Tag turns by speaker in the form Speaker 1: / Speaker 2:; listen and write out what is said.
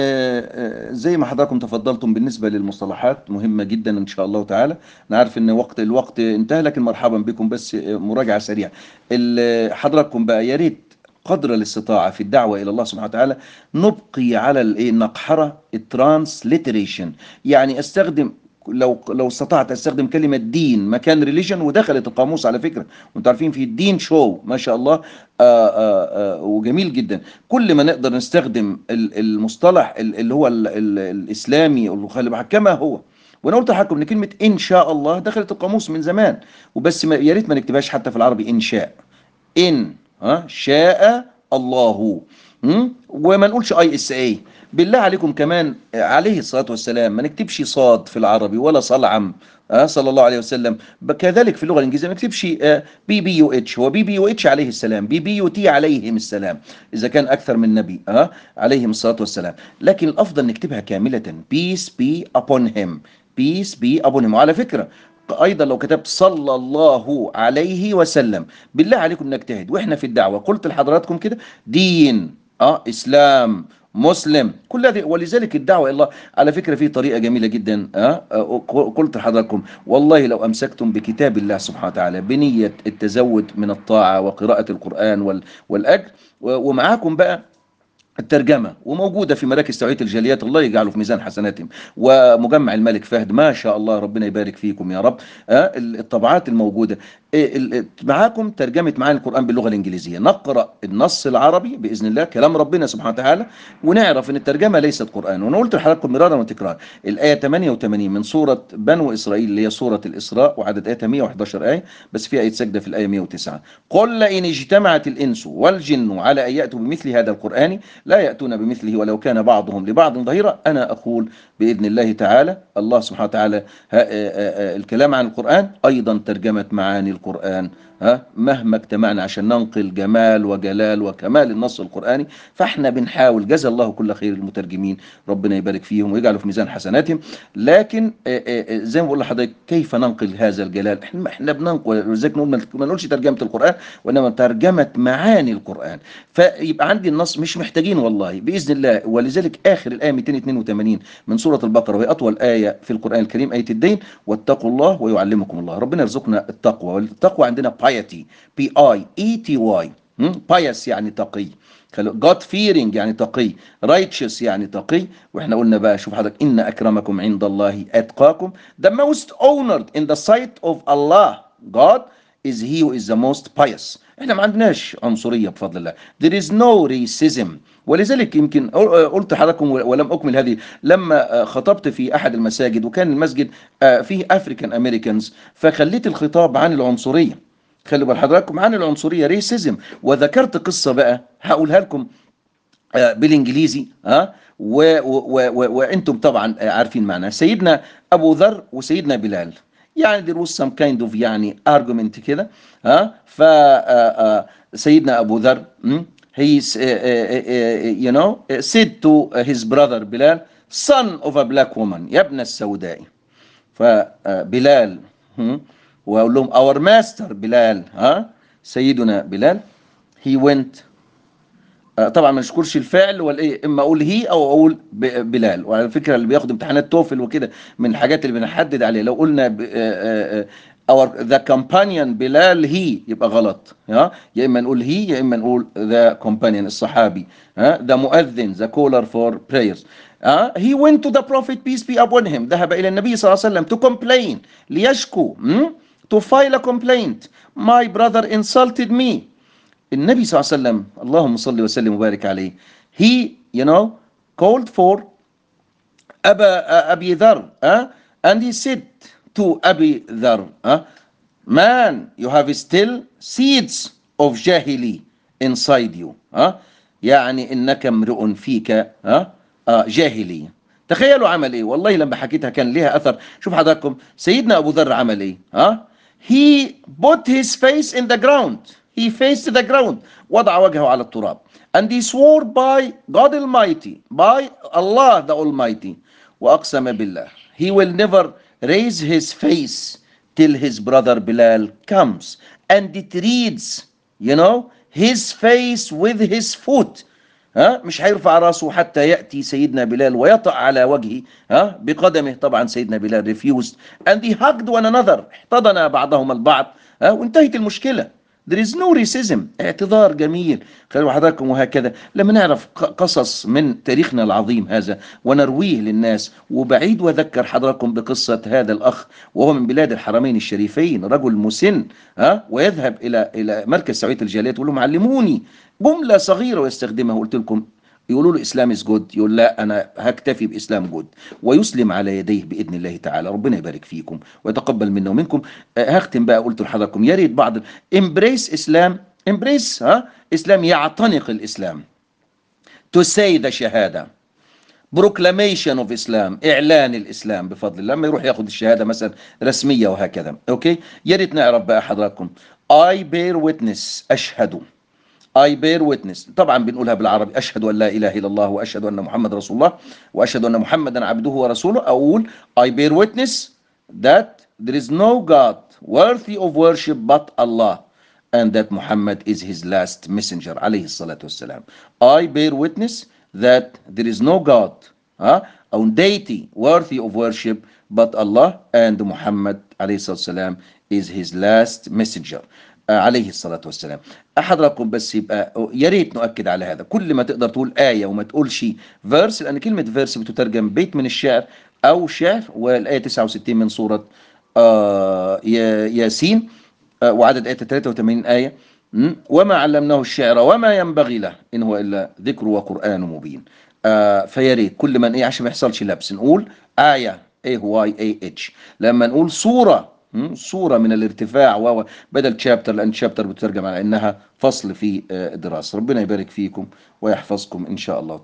Speaker 1: زي ما حضراتكم تفضلتم بالنسبة للمصطلحات مهمة جدا إن شاء الله تعالى أنا عارف إن وقت الوقت انتهى لكن مرحبا بكم بس مراجعة سريعة ال- حضراتكم بقى يا ريت قدر الاستطاعة في الدعوة إلى الله سبحانه وتعالى نبقي على الإيه النقحرة الترانسليتريشن يعني استخدم لو لو استطعت استخدم كلمة دين مكان ريليجن ودخلت القاموس على فكرة وانتم عارفين في الدين شو ما شاء الله آآ آآ وجميل جدا كل ما نقدر نستخدم ال- المصطلح ال- اللي هو ال- ال- الإسلامي اللي كما هو وانا قلت لحضراتكم ان كلمه ان شاء الله دخلت القاموس من زمان وبس ما يا ريت ما نكتبهاش حتى في العربي ان شاء ان ها شاء الله م? وما نقولش اي اس اي بالله عليكم كمان عليه الصلاه والسلام ما نكتبش صاد في العربي ولا صلعم أه صلى الله عليه وسلم كذلك في اللغه الانجليزيه ما نكتبش بي بي يو اتش هو بي بي يو اتش عليه السلام بي بي يو تي عليهم السلام اذا كان اكثر من نبي أه عليهم الصلاه والسلام لكن الافضل نكتبها كامله بيس بي upon him بيس بي upon him وعلى فكره ايضا لو كتبت صلى الله عليه وسلم بالله عليكم نجتهد واحنا في الدعوه قلت لحضراتكم كده دين اه اسلام مسلم كل هذه ولذلك الدعوه الى الله على فكره في طريقه جميله جدا اه آه، قلت لحضراتكم والله لو امسكتم بكتاب الله سبحانه وتعالى بنيه التزود من الطاعه وقراءه القران وال- والاجر و- ومعاكم بقى الترجمة وموجودة في مراكز توعية الجاليات الله يجعله في ميزان حسناتهم ومجمع الملك فهد ما شاء الله ربنا يبارك فيكم يا رب آه، الطبعات الموجودة إيه، ال- ال- معاكم ترجمة معاني القرآن باللغة الإنجليزية نقرأ النص العربي بإذن الله كلام ربنا سبحانه وتعالى ونعرف أن الترجمة ليست قرآن وأنا قلت لحضراتكم مرارا وتكرارا الآية 88 من سورة بنو إسرائيل اللي هي سورة الإسراء وعدد آية 111 آية بس في آية سجدة في الآية 109 قل لئن اجتمعت الإنس والجن على أن يأتوا بمثل هذا القرآن لا يأتون بمثله ولو كان بعضهم لبعض ظهيرا أنا أقول بإذن الله تعالى الله سبحانه وتعالى ها- آه، آه، آه، الكلام عن القرآن أيضا ترجمة معاني القرآن ها مهما اجتمعنا عشان ننقل جمال وجلال وكمال النص القرآني فاحنا بنحاول جزا الله كل خير المترجمين ربنا يبارك فيهم ويجعله في ميزان حسناتهم لكن آه، آه، آه، زي ما بقول لحضرتك كيف ننقل هذا الجلال احنا احنا بننقل ولذلك نقول ما ما نقولش ترجمة القرآن وانما ترجمة معاني القرآن فيبقى عندي النص مش محتاجين والله بإذن الله ولذلك آخر الآية 282 من سورة البقرة وهي أطول آية في القرآن الكريم آية الدين واتقوا الله ويعلمكم الله ربنا يرزقنا التقوى والتقوى عندنا piety P I E T Y م? pious يعني تقي خلو- God fearing يعني تقي righteous يعني تقي واحنا قلنا بقى شوف حضرتك إن أكرمكم عند الله أتقاكم the most honored in the sight of Allah God is he who is the most pious احنا ما عندناش عنصرية بفضل الله there is no racism ولذلك يمكن قلت لحضراتكم ولم أكمل هذه لما خطبت في أحد المساجد وكان المسجد فيه أفريكان أمريكانز فخليت الخطاب عن العنصرية خلي بال حضراتكم عن العنصرية ريسيزم وذكرت قصة بقى هقولها لكم آه، بالانجليزي ها و- و- و- وانتم طبعا آه، عارفين معناها سيدنا ابو ذر وسيدنا بلال يعني there was some kind of يعني argument كده ها ف آه، آه، سيدنا ابو ذر م? he s- آه، آه، آه، you know said to his brother بلال son of a black woman يا ابن السوداء فبلال واقول لهم our master بلال ها سيدنا بلال he went آه، طبعا ما نشكرش الفعل ولا ايه اما اقول هي او اقول ب- بلال وعلى فكره اللي بياخد امتحانات توفل وكده من الحاجات اللي بنحدد عليها لو قلنا ب- آه، آه، our the companion بلال هي يبقى غلط ها يا اما نقول هي يا اما نقول the companion الصحابي ها the مؤذن the caller for prayers ها he went to the prophet peace be upon him ذهب الى النبي صلى الله عليه وسلم to complain ليشكو م? to file a complaint my brother insulted me النبي صلى الله عليه وسلم اللهم صل وسلم وبارك عليه he you know called for أبا أبي ذر uh, and he said to أبي ذر uh, man you have still seeds of جاهلي inside you uh, يعني إنك امرؤ فيك uh, uh, جاهلي تخيلوا عمل ايه والله لما حكيتها كان ليها اثر شوف حضراتكم سيدنا ابو ذر عمل ايه ها he put his face in the ground he faced the ground وضع وجهه على التراب and he swore by God Almighty by Allah the Almighty وأقسم بالله he will never raise his face till his brother Bilal comes and it reads you know his face with his foot ها مش هيرفع راسه حتى ياتي سيدنا بلال ويطأ على وجهه ها بقدمه طبعا سيدنا بلال ريفيوز and they hugged one another احتضن بعضهم البعض ها وانتهت المشكله There is no racism اعتذار جميل خلوا حضراتكم وهكذا لما نعرف ق- قصص من تاريخنا العظيم هذا ونرويه للناس وبعيد واذكر حضراتكم بقصة هذا الأخ وهو من بلاد الحرمين الشريفين رجل مسن ها ويذهب إلى إلى مركز سعودية الجاليات يقول لهم علموني جملة صغيرة ويستخدمها قلت لكم يقولوا له اسلام از جود يقول لا انا هكتفي باسلام جود ويسلم على يديه باذن الله تعالى ربنا يبارك فيكم ويتقبل منا ومنكم آه، هختم بقى قلت لحضراتكم يا ريت بعض امبريس اسلام امبريس ها اسلام يعتنق الاسلام to say the شهاده proclamation of Islam اعلان الاسلام بفضل الله لما يروح ياخد الشهاده مثلا رسميه وهكذا اوكي يا ريت نعرف بقى حضراتكم I bear witness اشهد I bear witness طبعا بنقولها بالعربي أشهد أن لا إله إلا الله وأشهد أن محمد رسول الله وأشهد أن محمدا عبده ورسوله أقول I bear witness that there is no God worthy of worship but Allah and that Muhammad is his last messenger عليه الصلاة والسلام I bear witness that there is no God ها أو deity worthy of worship but Allah and Muhammad عليه الصلاة والسلام is his last messenger آه، عليه الصلاة والسلام حضراتكم بس يبقى يا ريت نؤكد على هذا كل ما تقدر تقول آية وما تقولش فيرس لأن كلمة فيرس بتترجم بيت من الشعر أو شعر والآية 69 من سورة آه، يا- ياسين آه، وعدد آية 83 آية م? وما علمناه الشعر وما ينبغي له إن هو إلا ذكر وقرآن مبين آه، فيا ريت كل من إيه عشان ما يحصلش لبس نقول آية A Y A H لما نقول صورة م? صورة من الارتفاع و بدل شابتر لأن شابتر بتترجم على إنها فصل في آه، دراسة ربنا يبارك فيكم ويحفظكم إن شاء الله